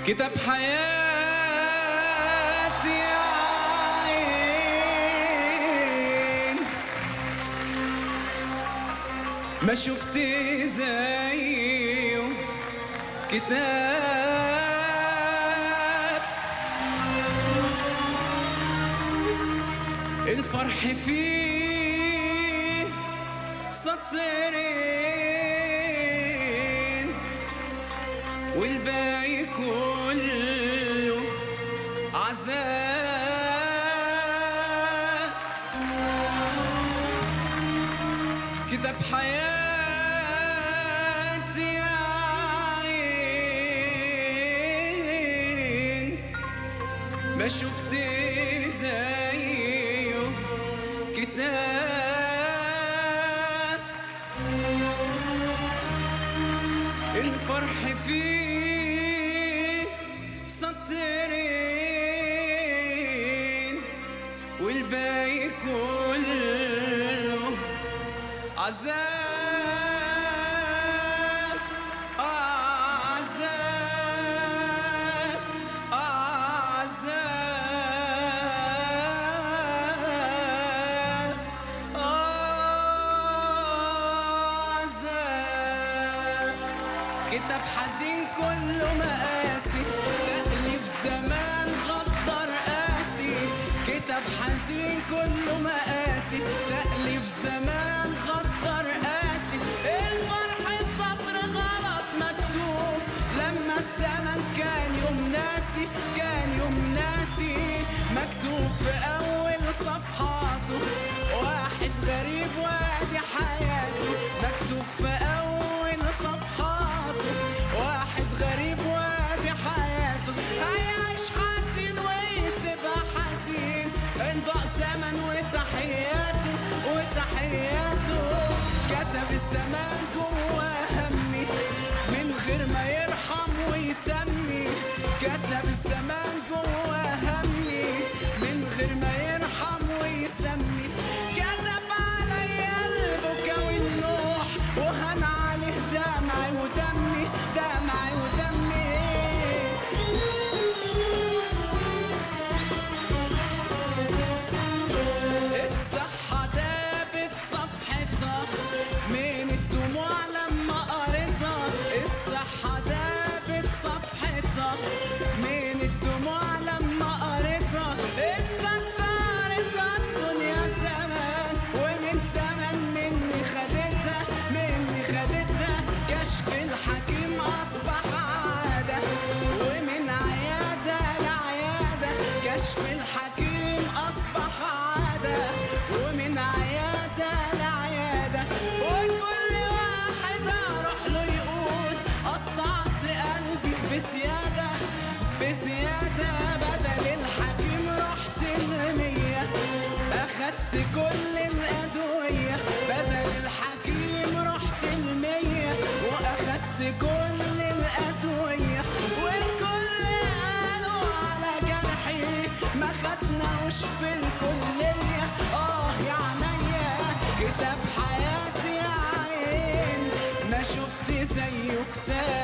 كتاب حياتي يا عين ما شفت زيه كتاب الفرح فيه سطرين والباقي كله عذاب كتاب حياتي يا عين ما شفت زيه كتاب الفرح فيه سطرين والباقي كله عذاب عذاب عذاب عذاب كتاب حزين كله مقاسي تأليف زمان غدر قاسي كتاب حزين كله مقاسي تأليف زمان غدر قاسي الفرح سطر غلط مكتوب لما الزمن كان يوم ناسي كان يوم ناسي مكتوب في أول صفحاته واحد غريب وادي حياته مكتوب في أول صفحاته واحد غريب وادي حياته هيعيش حزين ويسيبها حزين انضاء زمن وتحياته وتحياته كتب الزمان جوا همي من غير ما يرحم ويسمي كتب الزمان جوا همي من غير ما يرحم ويسمي كتب عليا البكا والنوح وهن عليه دمعي ودمي دمعي ودمي الصحة دابت صفحتها من الدموع لما قريتها الصحة دابت صفحتها من الدموع لما قريتها استنطرت الدنيا زمان ومن زمان مني خدتها مني خدتها كشف الحكيم أصبح عادة ومن عيادة لعيادة كشف الحكيم أصبح عادة ومن عيادة لعيادة وكل واحد أروح له يقول قطعت قلبي بزيادة بزيادة بدل الحكيم رحت المية أخدت كل الأدوية بدل الحكيم رحت المية وأخدت كل الأدوية والكل قالوا على جرحي ما خدناش في الكلية آه يا عينيا كتاب حياتي يا عين ما شفت زيه كتاب